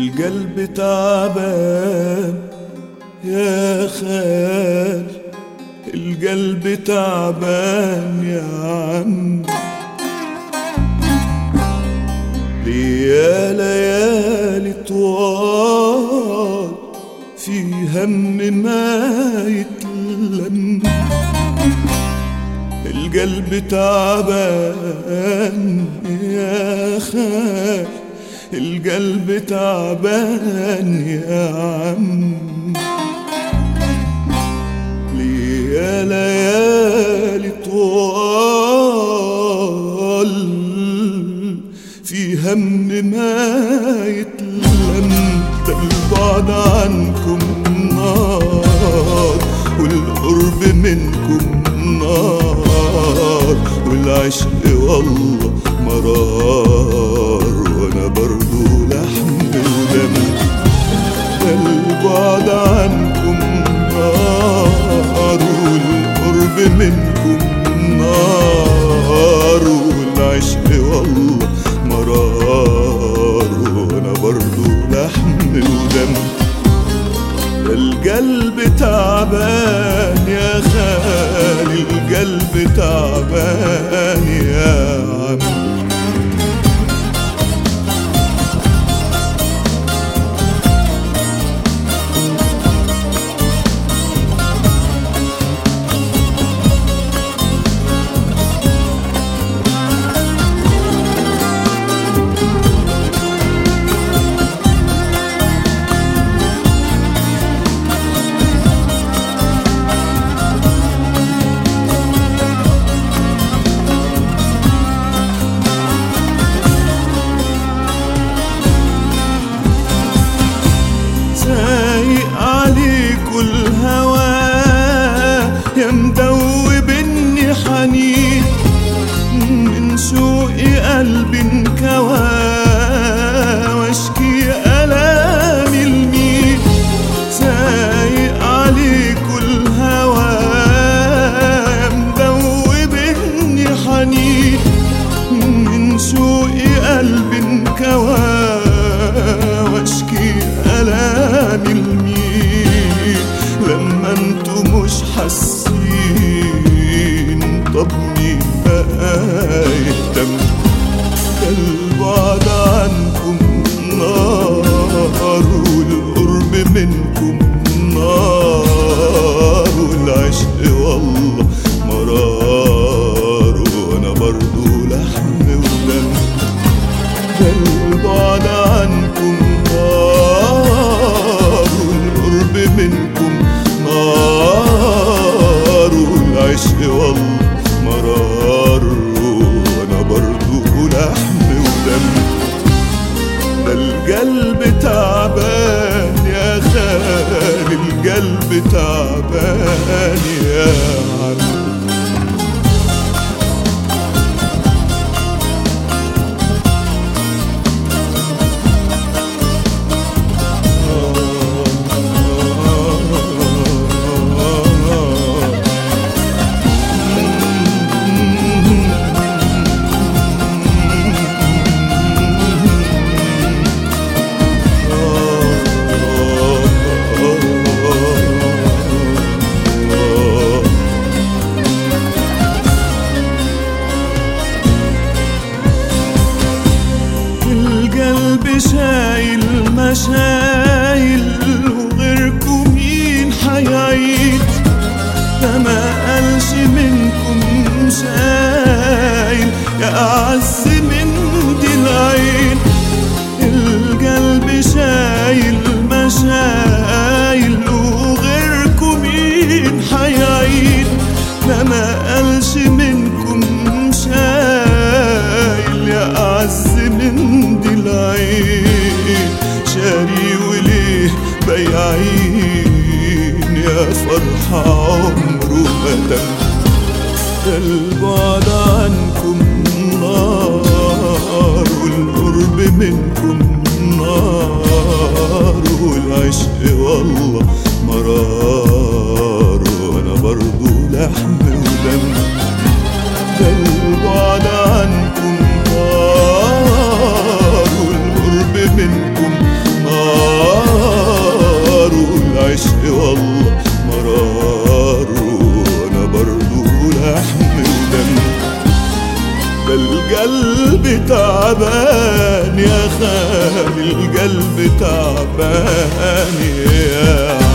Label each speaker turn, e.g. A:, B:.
A: القلب تعبان يا خال القلب تعبان يا عم ليا ليالي طوال في هم ما يتلم القلب تعبان يا خال القلب تعبان يا عم ليا ليالي طوال في هم ما يتلم ده البعد عنكم نار والقرب منكم نار والعشق والله مرار وانا برضو لحم ودم ده البعد عنكم نار والقرب منكم نار والعشق والله مرار وانا برضو لحم ودم القلب تعبان يا خالي القلب تعبان يا عم سايق عليك الهوى يا مدوبني حنين من شوقي قلبي انكوى واشكي الامي لمين سايق عليك الهوى يا مدوبني حنين من شوقي قلبي انكوى واشكي الامي لمين لما انتوا مش حاسين طب مين بقى يهتم ده البعد عنكم نار والقرب منكم نار والعشق والله مرار وانا برضو لحم ودم ده البعد عنكم نار والقرب منكم نار والعشق والله مرار وانا برضو لحم ودم ده القلب تعبان يا خالي القلب تعبان يا عم القلب شايل مشايل وغيركم مين حيعيد ده ما قالش منكم شايل يا أعز من دي العين القلب شايل مشايل وغيركم مين حيعيد ده ما قالش منكم شايل يا أعز من دي العين شاري وليه بياعين يا فرحة عمره ما تم ده البعد عنكم نار والقرب منكم نار والعشق والله مرار وانا برضو لحم ودم ده البعد عنكم نار والقرب منكم نار تعبان يا خالي القلب تعبان يا